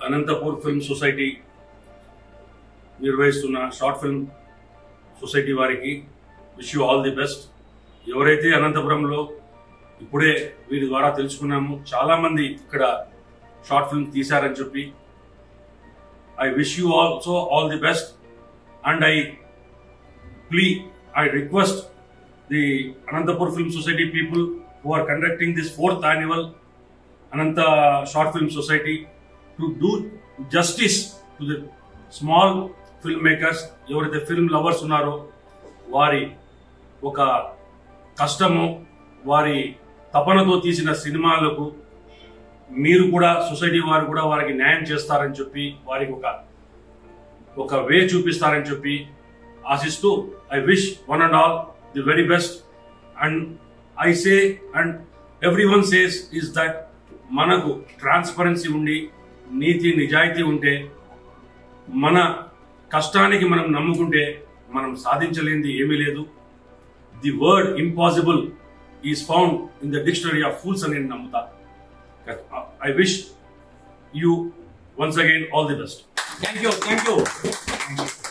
Anantapur film society నిర్వహిస్తున్న short film society వారికి wish you all the best ఎవరైతే అనంతపురంలో ఇప్పుడే వీరి ద్వారా తెలుసుకున్నాము చాలా మంది ఇక్కడ షార్ట్ ఫిల్మ్ తీశారని చెప్పి I wish you also all the best and I plea I request the Anantapur film society people who are conducting this fourth annual Anantha short film society to do justice to the small filmmakers ఎవరైతే film lovers ఉన్నారో వారి ఒక కష్టము వారి తపనతో తీసిన సినిమాలకు మీరు కూడా సొసైటీ వారు కూడా వారికి న్యాయం చేస్తారని చెప్పి వారికి ఒక ఒక వే చూపిస్తారని చెప్పి ఆశిస్తూ I wish one and all the very best and I say and everyone says is that మనకు ట్రాన్స్పరెన్సీ ఉండి నీతి నిజాయితీ ఉంటే మన కష్టానికి మనం నమ్ముకుంటే మనం సాధించలేనిది ఏమీ లేదు the word impossible is found in the dictionary of fools అని నేను నమ్ముతా I wish you once again all the best thank you thank you